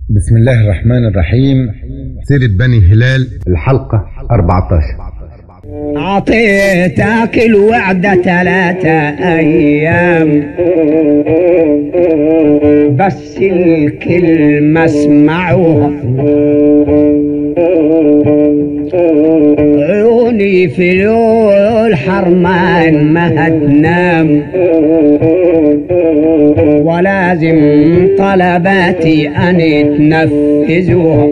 بسم الله الرحمن الرحيم سيرة بني هلال الحلقة 14 عطيتك الوعد ثلاثة أيام بس الكلمة اسمعوها عيوني في لول حرمان ما هتنام ولازم طلباتي أن تنفذوها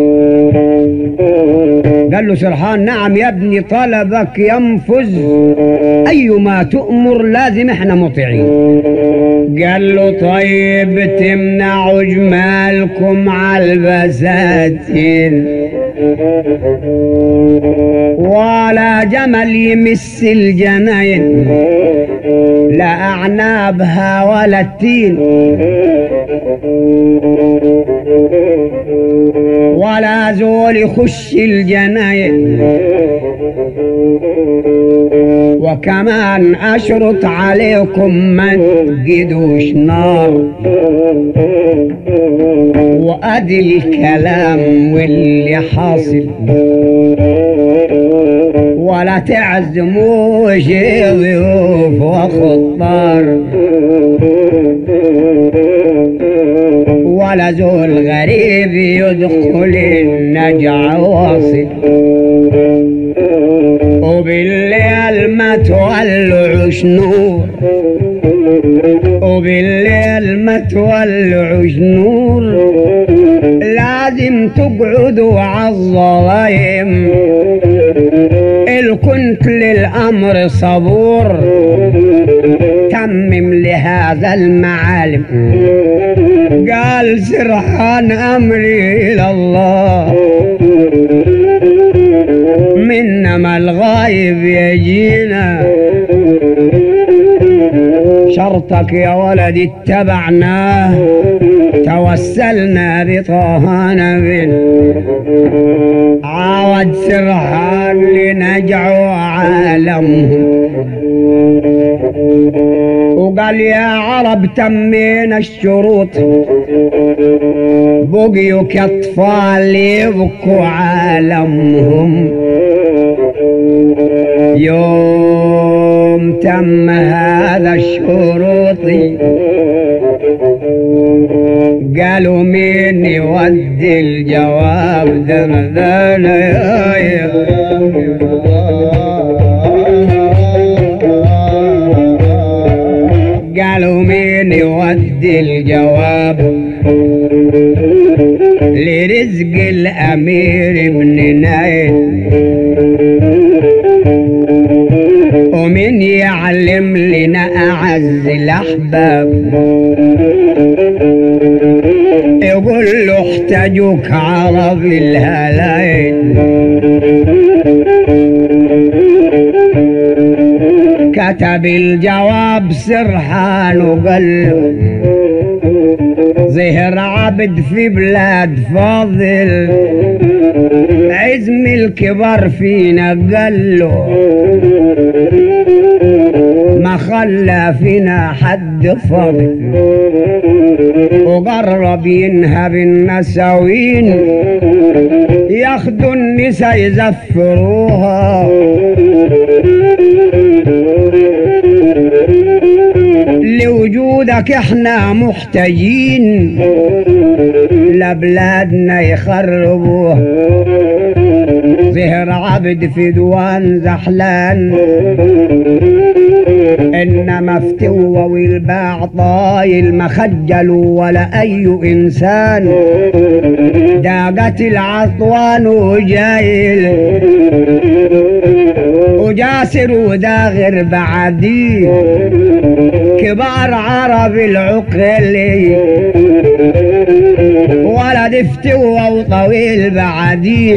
قال له سرحان نعم يا ابني طلبك ينفذ أيما تؤمر لازم احنا مطيعين قال له طيب تمنعوا جمالكم على البساتين ولا جمل يمس الجناين لا أعنابها ولا التين ولا زول يخش الجناين وكمان أشرط عليكم ما تجدوش نار وأدي الكلام واللي حاصل ولا تعزموش ضيوف وخطار ولا زول غريب يدخل النجع واصل وبالليل ما تولعوش نور وبالليل ما تولعوش نور لازم تقعدوا عالظلايم إن كنت للأمر صبور تمم لهذا المعالم قال سرحان أمري إلى الله منما الغايب يجينا شرطك يا ولد اتبعناه توسلنا بطه نبي عاود سرحان لنجع عالمهم وقال يا عرب تمينا الشروط بقيوا كاطفال يبكوا عالمهم يوم تم هذا الشروط قالوا مين يودي الجواب درذان يا قالوا مين يودي الجواب لرزق الأمير ابن نايل ومن يعلم لنا أعز الأحباب يقول له احتاجوك عرب الهلاين كتب الجواب سرحان وقال له ظهر عبد في بلاد فاضل عزم الكبر فينا قال له ما خلى فينا حد فاضل وقرب ينهب النساوين ياخدوا النسا يزفروها لوجودك احنا محتاجين لبلادنا يخربوها ظهر عبد في دوان زحلان انما افتوى والباع طايل ما خجلوا ولا اي انسان داقت العطوان وجايل وجاسر وداغر بعديه كبار عرب العقل ولد افتوى وطويل بعديه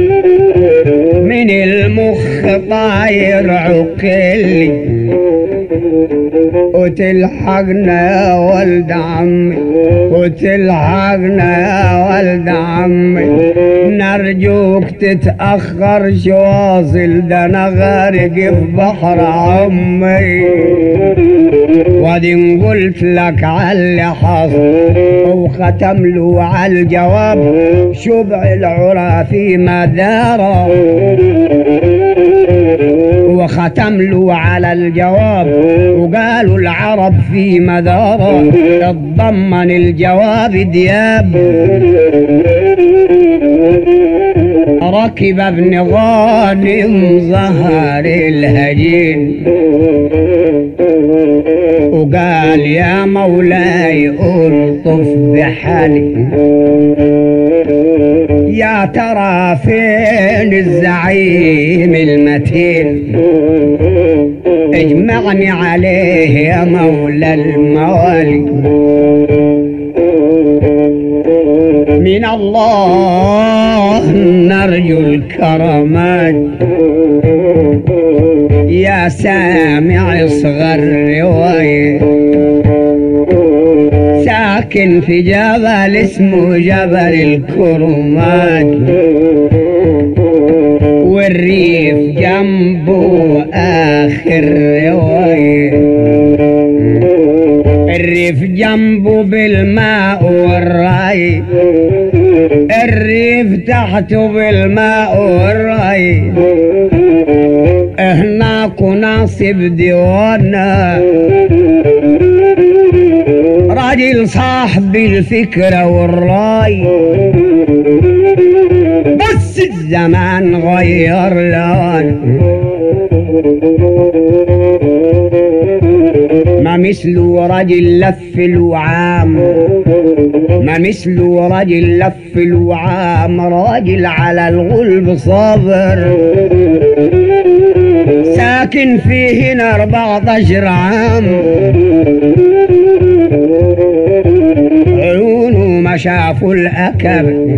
من المخ طاير عقلي وتلحقنا يا ولد عمي وتلحقنا يا ولد عمي نرجوك تتأخر شواصل ده انا غارق في بحر عمي وادي قلت لك على اللي حصل وختم له على الجواب شبع العرى في مداره وختم له على الجواب وقالوا العرب في مداره اتضمن الجواب دياب ركب ابن غانم ظهر الهجين وقال يا مولاي الطف بحالي يا ترى فين الزعيم المتين اجمعني عليه يا مولى الموالي من الله نرجو الكرامات يا سامع اصغر روايه ساكن في جبل اسمه جبل الكرمات والريف جنبه آخر رواية الريف جنبه بالماء والري الريف تحته بالماء والري هناك ناصب ديوانا راجل صاحب الفكرة والراي بس الزمان غير لون ما مثله راجل لف الوعام ما مثله راجل لف الوعام راجل على الغلب صابر ساكن فيه هنا 14 عام عيونه ما شافوا الأكب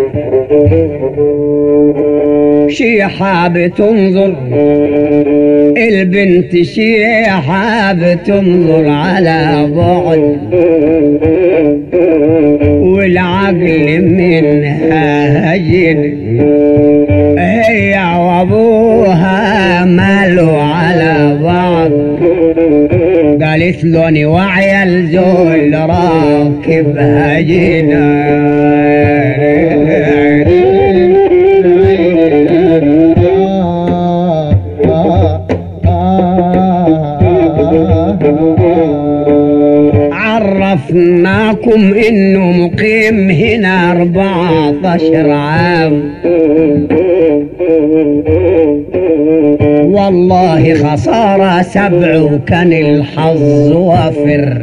شيحة بتنظر البنت شيحة بتنظر على بعد والعقل منها هجن هي وابوها مالوا على بعض قالت له وعي الزول راكب هجنا عرفناكم انه مقيم هنا 14 عام والله خسارة سبع وكان الحظ وافر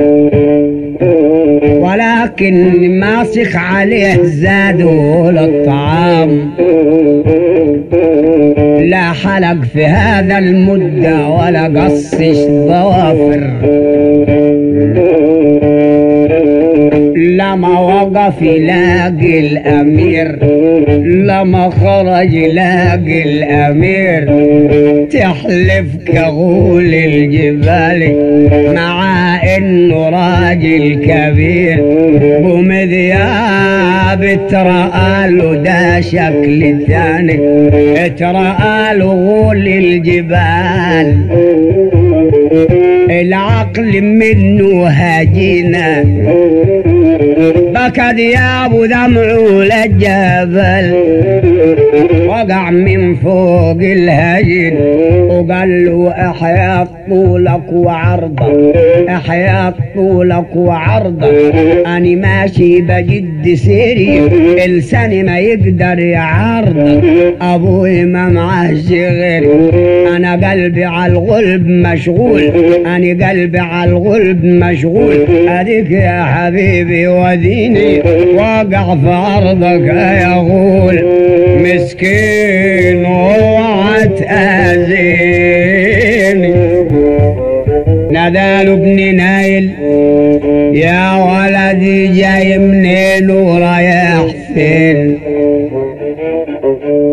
ولكن ماسخ عليه زاد ولا الطعام لا حلق في هذا المدة ولا قصش ضوافر لما وقف يلاقي الأمير لما خرج يلاقي الأمير تحلف كغول الجبال مع إنه راجل كبير ومذياب ترى له ده شكل ثاني ترى له غول الجبال العقل منه هاجينا بكى دياب دمعه للجبل وقع من فوق الهجن وقال له احيا طولك وعرضك احيا طولك وعرضك اني ماشي بجد سيري لساني ما يقدر يعرضك ابوي ما معهش غيري انا قلبي على الغلب مشغول انا قلبي على الغلب مشغول اديك يا حبيبي وديني واقع في عرضك يا غول مسكين اوعى تأذيني ناداله ابن نايل يا ولدي جاي منين ورايح فين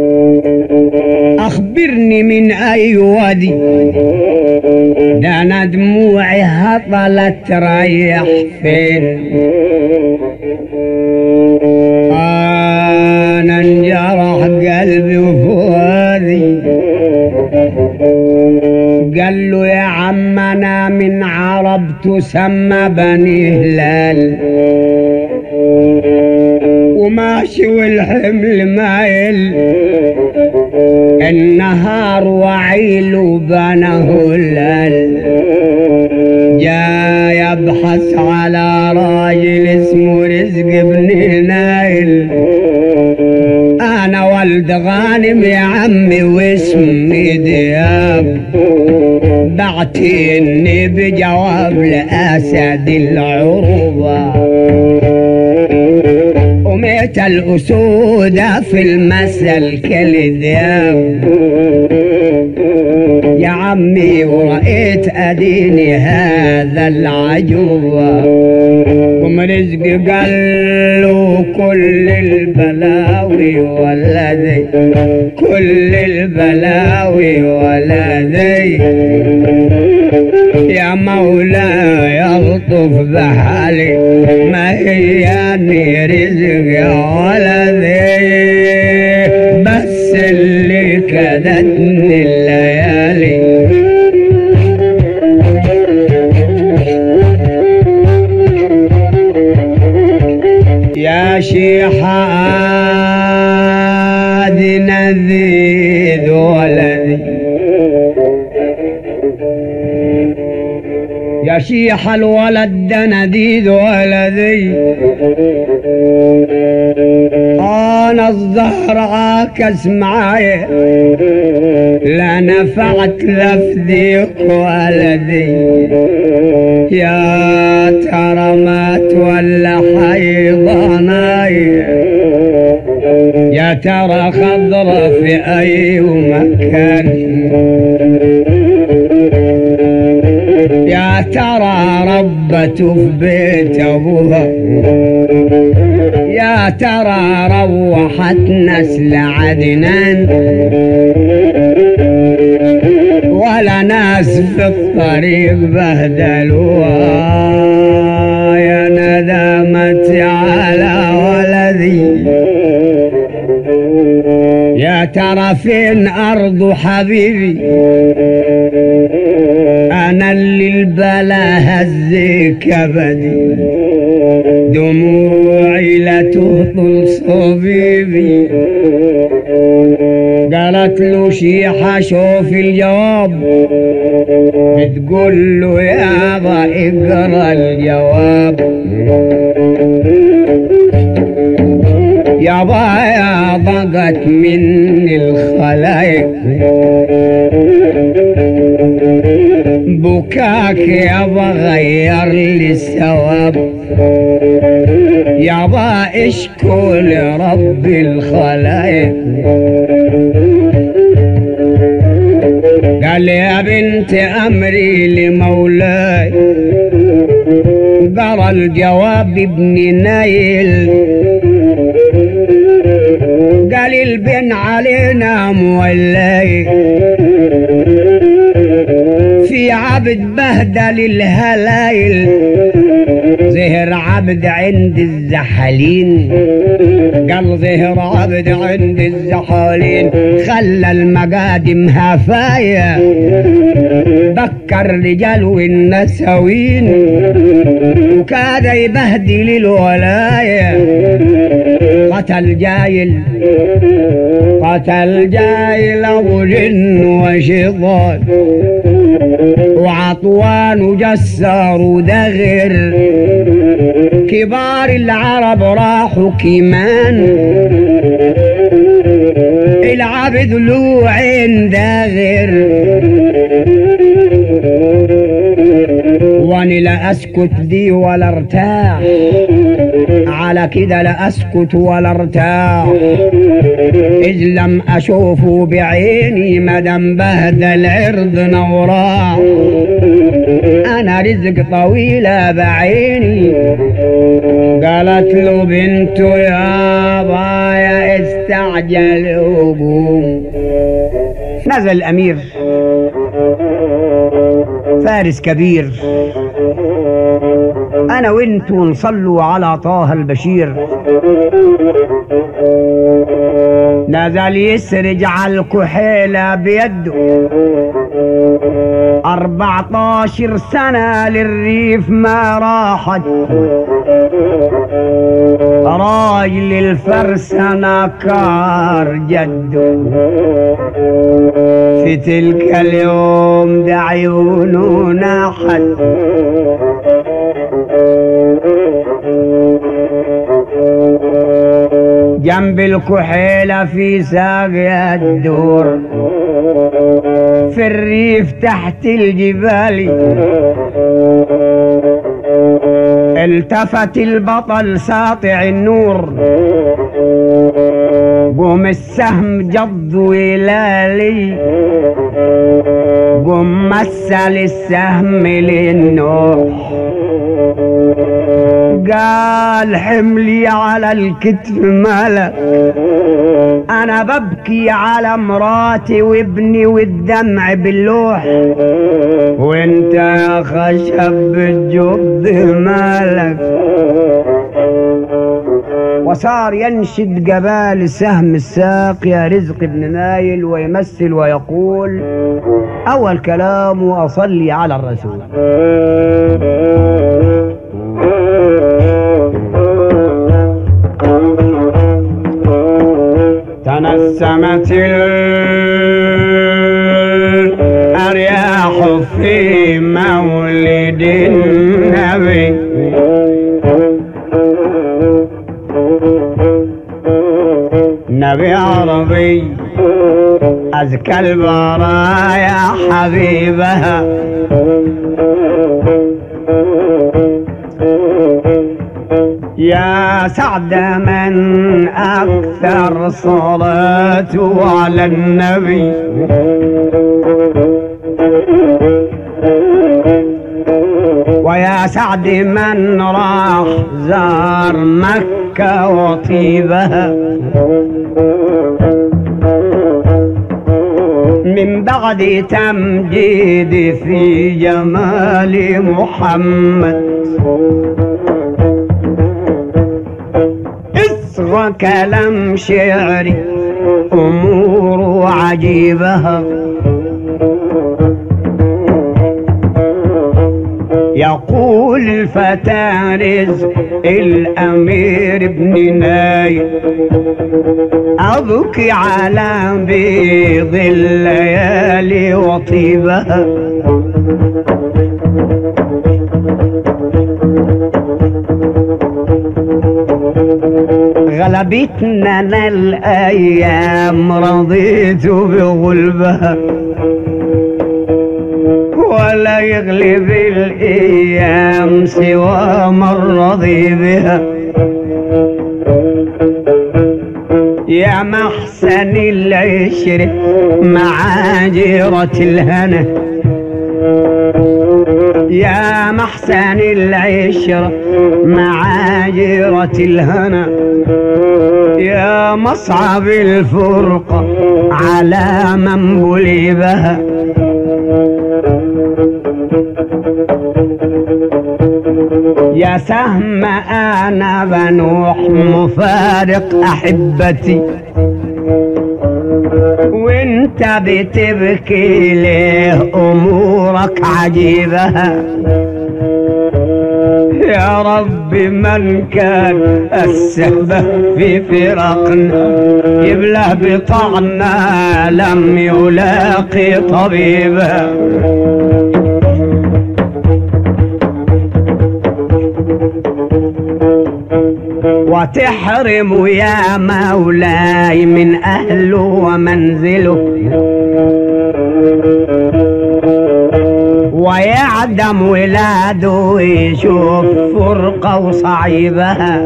اخبرني من اي وادي ده انا عليها طلت تريح فين انا انجرح قلبي وفؤادي قال له يا عم انا من عرب تسمى بني هلال وماشي والحمل مايل النهار وعيل وبنه هلال جاي يبحث على راجل اسمه رزق بن نايل انا ولد غانم يا عمي واسمي دياب بعتني بجواب لاسد العروبه وميت الأسود في المثل كالذئاب يا عمي ورأيت أديني هذا العجوبة قم رزق قال له كل البلاوي والذي كل البلاوي والذي يا مولاي يلطف بحالي ما هياني رزق يا ولدي بس اللي كدتني الليالي يا شيخ عادي نذيذ ولدي يا شيخ الولد ده نديد ولدي انا الظهر عاكس معايا لا نفعت لفديك ولدي يا ترى مات ولا حيضاناي يا ترى خضرة في اي مكان يا ترى ربته في بيت ابوها يا ترى روحت نسل عدنان ولا ناس في الطريق بهدلوها يا ندمت على ولدي يا ترى فين أرض حبيبي أنا اللي البلا هز كبدي دموعي لا تهطل صبيبي قالت له شيحة شوف الجواب بتقول له يابا اقرا الجواب يابا يا ضاقت مني الخلايق بكاك يابا غير لي الثواب يابا اشكو لرب الخلايق قال يا بنت امري لمولاي قرا الجواب ابن نايل قال البن علينا مولاي في عبد بهدل الهلايل ظهر عبد عند الزحالين قال ظهر عبد عند الزحالين خلى المقادم هفايا بكى الرجال والنسوين وكاد يبهدل الولاية قتل جايل قتل جايل ابو جن وشيطان وعطوان وجسار ودغر كبار العرب راحوا كيمان العبد له عين داغر واني لا اسكت دي ولا ارتاح على كده لا اسكت ولا ارتاح اذ لم اشوفه بعيني مدام بهدل عرض نوراح انا رزق طويلة بعيني قالت له بنته يا بايا استعجل هجوم نزل الامير فارس فارس كبير انا وانتوا نصلوا على طه البشير نزل يسرج على الكحيلة بيده أربعتاشر سنة للريف ما راحت راجل الفرسنة كار جده في تلك اليوم ده عيونه ناحت جنب الكحيلة في ساقية الدور في الريف تحت الجبال التفت البطل ساطع النور قوم السهم جض ولالي قوم مثل السهم للنوح قال حملي على الكتف مالك انا ببكي على مراتي وابني والدمع باللوح وانت يا خشب بالجد مالك وصار ينشد جبال سهم الساق يا رزق ابن نايل ويمثل ويقول اول كلام اصلي على الرسول تنسمت الأرياح في مولد النبي نبي عربي أزكى البرايا حبيبها يا سعد من أكثر صلاته على النبي ويا سعد من راح زار مكة وطيبها من بعد تمجيد في جمال محمد اصغى كلام شعري امور عجيبها يقول الفتى رزق الامير ابن نايل ابكي على بيض الليالي وطيبها غلبتنا أنا الايام رضيت بغلبها ولا يغلب الايام سوى من رضي بها يا محسن العشر مع جيرة الهنا يا محسن العشرة مع جيرة الهنا يا مصعب الفرقة على من بلي بها يا سهم انا بنوح مفارق احبتي وانت بتبكي ليه امورك عجيبها يا رب من كان السبب في فراقنا يبله بطعنا لم يلاقي طبيبا وتحرم يا مولاي من أهله ومنزله ويعدم ولاده ويشوف فرقة وصعيبها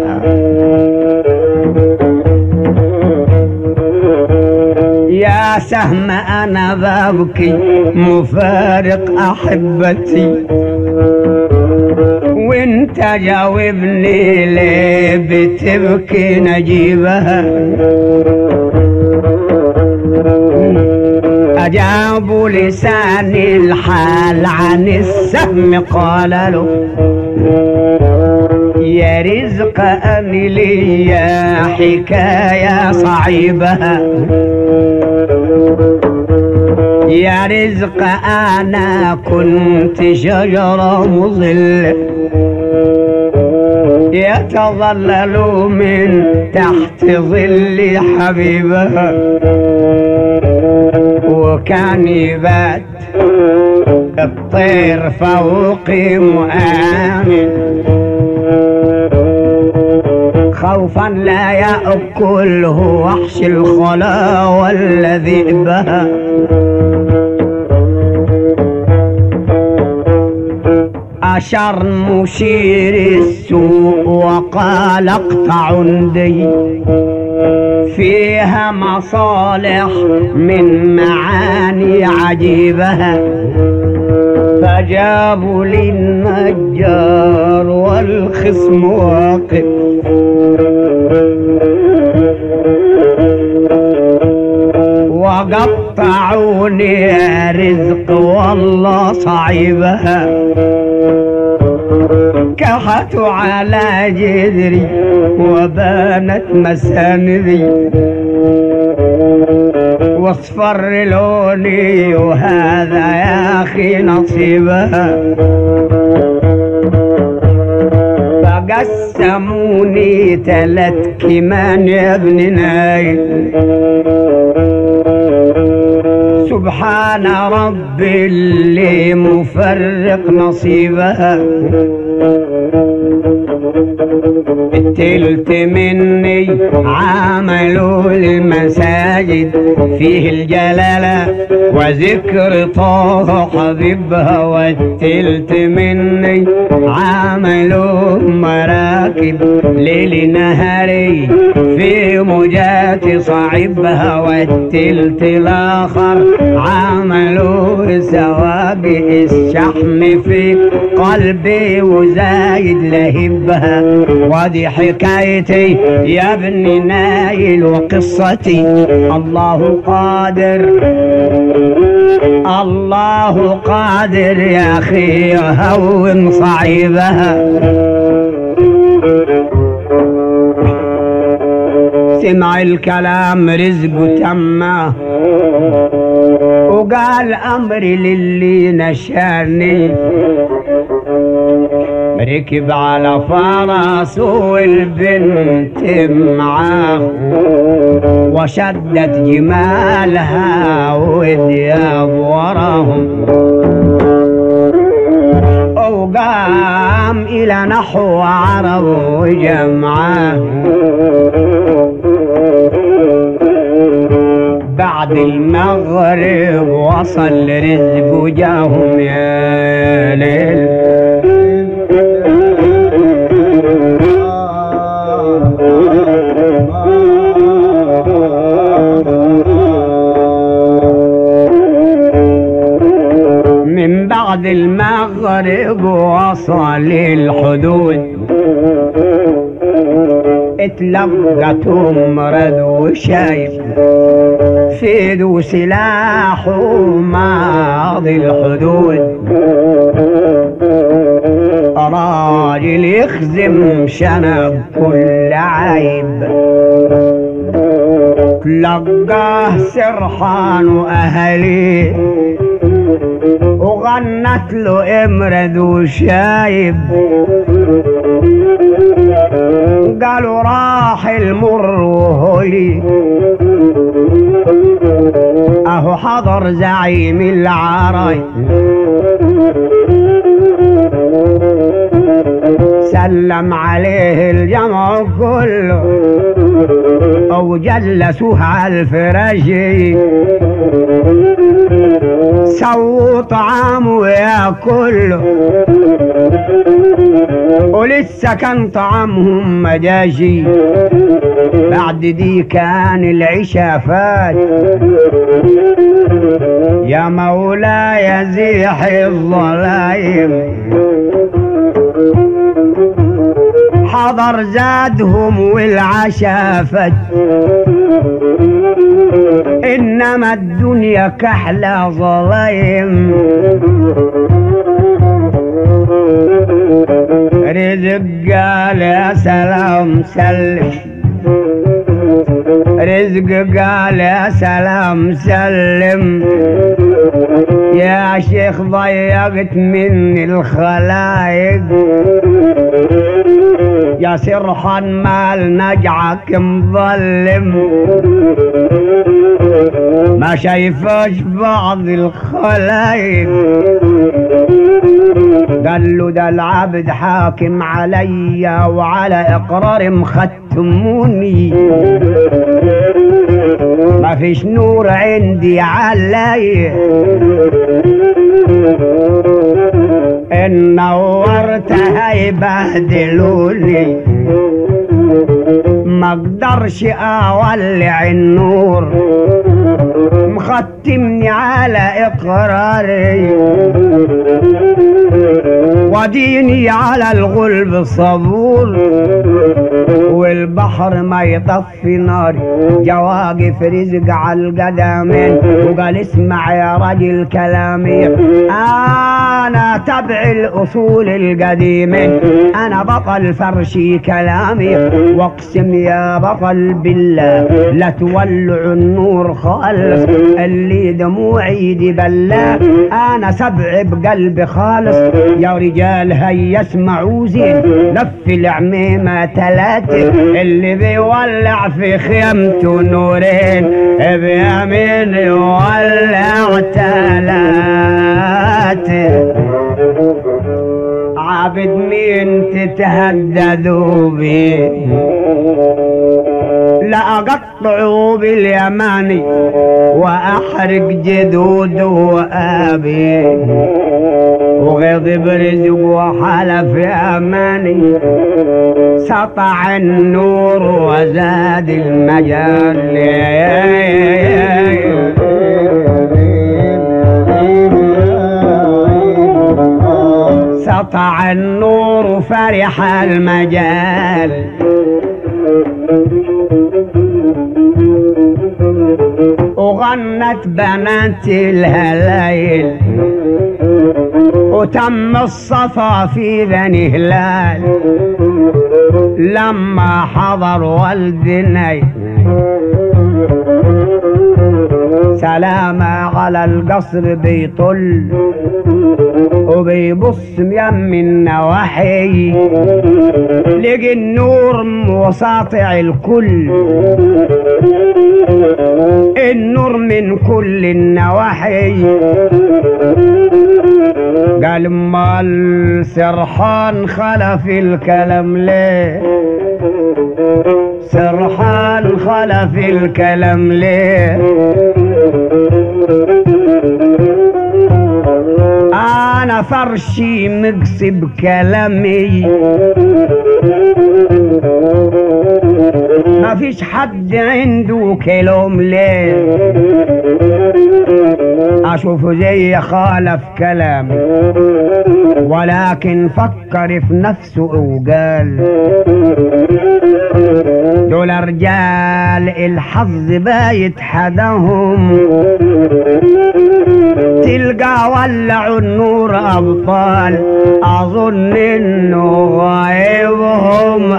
يا سهم أنا ببكي مفارق أحبتي وانت جاوبني ليه بتبكي نجيبها فجابوا لسان الحال عن السهم قال له يا رزق أني لي حكاية صعيبة يا رزق أنا كنت شجرة مظلة يتظلل من تحت ظل حبيبها وكان يبات الطير فوقي مؤمن خوفا لا يأكله وحش الخلا والذئبها أشر مشير السوء وقال اقطع عندي فيها مصالح من معاني عجيبها فجابوا للنجار والخصم واقف وقطعوني يا رزق والله صعيبها كحتوا على جذري وبانت مساندي واصفر لوني وهذا يا اخي نصيبها فقسموني تلت كمان يا ابن نايل سبحان رب اللي مفرق نصيبها التلت مني عملوا المساجد فيه الجلالة وذكر طه حبيبها والتلت مني عملوا مراكب ليل نهاري في مجات صعبها والتلت الآخر عملوا سوابق الشحم في قلبي وزايد لهبها ودي حكايتي يا ابني نايل وقصتي الله قادر الله قادر يا اخي هون صعيبها سمع الكلام رزقه تمه وقال امري للي نشاني ركب على فرس والبنت معاه وشدت جمالها ودياب وراهم وقام إلى نحو عرب وجمعاه بعد المغرب وصل رزق جاهم يا ليل من بعد المغرب وصل الحدود اتلقت مرد وشايف سيد وسلاح وماضي الحدود راجل يخزم شنب كل عيب تلقاه سرحان واهليه وغنت له امرد وشايب قالوا راح المر وهولي اهو حضر زعيم العراي سلم عليه الجمع كله وجلسوه على الفراش سووا طعام وياكله ولسه كان طعامهم ما جاشي بعد دي كان العشاء فات يا مولاي زيح الظلايم حضر زادهم والعشاء فت انما الدنيا كحلة ظليم رزق قال يا سلام سلم رزق قال يا سلام سلم يا شيخ ضيقت مني الخلايق يا سرحان مال نجعك مظلم ما شايفاش بعض الخلايق قال له ده العبد حاكم عليا وعلى اقرار مختموني ما فيش نور عندي علي ان نورت هيبهدلوني ما اقدرش اولع النور مختمني على اقراري وديني على الغلب صبور والبحر ما يطفي ناري جواقف رزق على القدمين وقال اسمع يا رجل كلامي انا تبع الاصول القديمة انا بطل فرشي كلامي واقسم يا بطل بالله لا تولع النور خالص اللي دموعي دي بلا انا سبع بقلبي خالص يا رجال هيا اسمعوا زين لف العميمة تلاتة اللي بيولع في خيمته نورين بيمين يولع تلاتة عابد مين تتهددوا بيه لا اقطعه باليماني واحرق جدود وابي وغضب رزق وحلف اماني سطع النور وزاد المجال سطع النور فرح المجال وغنت بنات الهلايل وتم الصفا في بني هلال لما حضر والدني سلام على القصر بيطل وبيبص يم النواحي لقي النور وساطع الكل النور من كل النواحي قال امال سرحان خلف الكلام ليه سرحان خلف الكلام ليه انا فرشي مقصي بكلامي ما فيش حد عنده كلام ليه اشوفه زي خالف كلامي ولكن فكر في نفسه وقال دول رجال الحظ بايت حدهم تلقى ولعوا النور ابطال اظن انه غايبهم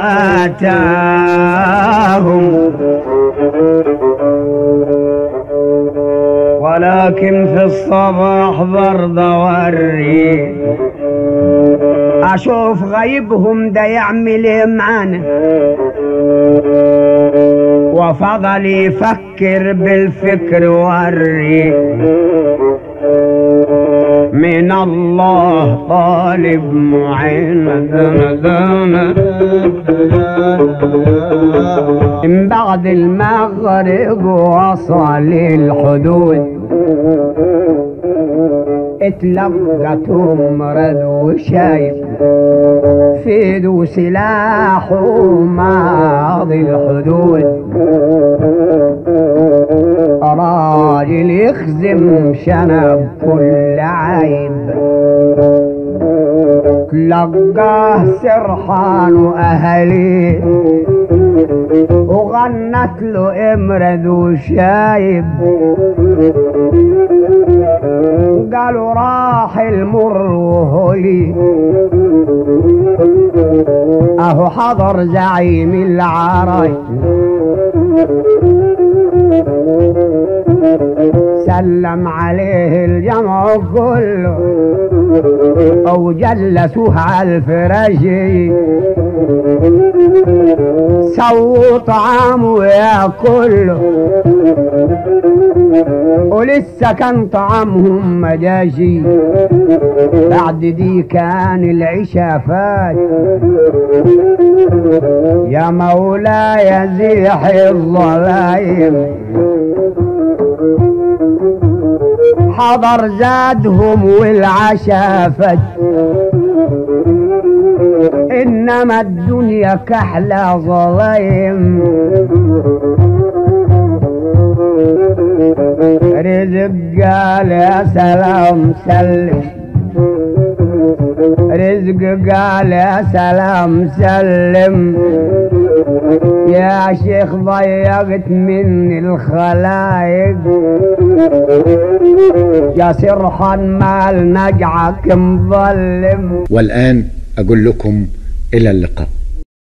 اتاهم ولكن في الصباح برضه وري اشوف غيبهم ده يعمل ايه معانا وفضل يفكر بالفكر وري من الله طالب معين من بعد المغرب وصل الحدود اتلقت مرض وشايف في ايده سلاح وماضي الحدود راجل يخزم شنب كل عيب لقاه سرحان واهليه وغنت له امرد وشايب قالوا راح المر وهولي اهو حضر زعيم العراي سلم عليه الجمع كله او جلسوه على الفراش سووا طعام وياكله ولسه كان طعامهم مجاشي بعد دي كان العشاء فات يا مولاي زيح الظلايم حضر زادهم والعشاء فج انما الدنيا كحلة ظلايم رزق قال يا سلام سلم رزق قال يا سلام سلم يا شيخ ضيقت مني الخلايق يا سرحان مال نجعك مظلم والآن أقول لكم إلى اللقاء